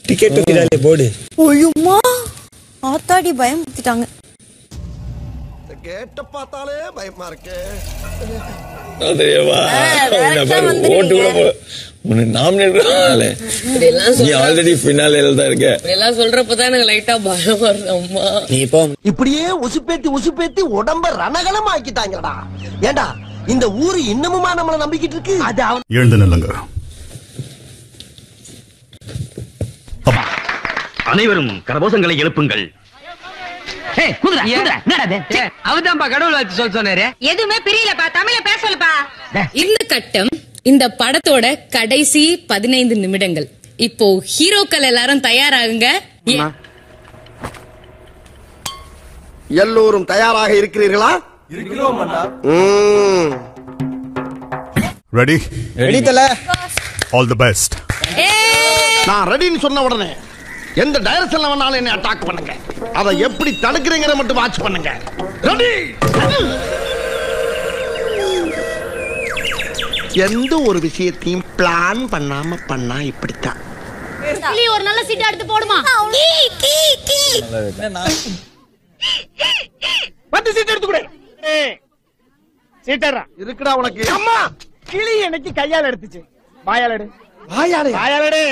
ticket finale board ஒழுமா ஆத்தாடி பயம் பத்திட்டாங்க கேட்ட பார்த்தாலே பயமா இருக்கு தெரியுமா உன்னை பாரு, ஓட்டு கூட போ உன்னை நாமினேட் இப்படியெல்லாம் நீ ஆல்ரெடி ஃபினாலேல தான் இருக்க இப்படியெல்லாம் சொல்றப்பதான் எனக்கு லைட்டா பயம் வருது அம்மா நீ இப்போ இப்படியே உசுப்பேத்தி உசுப்பேத்தி உடம்ப ரணகலம் ஆக்கிட்டாங்கடா ஏண்டா இந்த ஊரு இன்னமுமா நம்மள நம்பிக்கிட்டு இருக்கு அது அவன் எழுந்து நில்லுங்க அனைவரும் கரகோஷங்களை எழுப்புங்கள் அவதான்பா கடவுள் வச்சு சொல்ல சொன்னாரு எதுவுமே பிரியலப்பா தமிழ பேச சொல்லுப்பா இந்த கட்டம் இந்த படத்தோட கடைசி பதினைந்து நிமிடங்கள் இப்போ ஹீரோக்கள் எல்லாரும் தயாராகுங்க ஏ- எல்லோரும் தயாராக இருக்கிறீர்களா இருக்கிறோம் ரெடி ரெடி தல ஆல் தி பெஸ்ட் நான் ரெடின்னு சொன்ன உடனே எந்த டைரக்ஷன்ல வேணாலும் என்ன அட்டாக் பண்ணுங்க அதை எப்படி தடுக்கிறீங்கற மட்டும் வாட்ச் பண்ணுங்க ரெடி எந்த ஒரு விஷயத்தையும் பிளான் பண்ணாம பண்ணா இப்படித்தான் ஒரு நல்ல சீட் எடுத்து போடுமா பத்து சீட் எடுத்து கொடு சீட்டரா இருக்குடா உனக்கு அம்மா கிளி எனக்கு கையால எடுத்துச்சு வாயால எடு வாயால வாயால எடு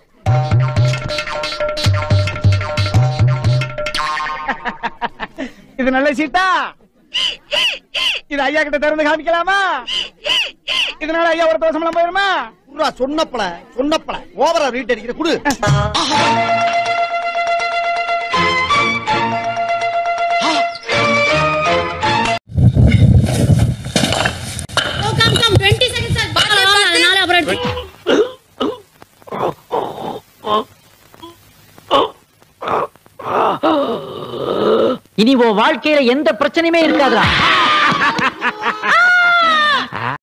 இது நல்ல சீட்டா இது ஐயா கிட்ட திறந்து காமிக்கலாமா இதனால ஐயா ஒரு தோசம் போயிருமா சொன்னப்பல சொன்னப்பல ஓவரா ரீட் அடிக்கிற குடு கம் கம் 20 செகண்ட்ஸ் அதனால அப்புறம் எடுத்து- இனி உன் வாழ்க்கையில எந்த பிரச்சனையுமே இருக்காதுடா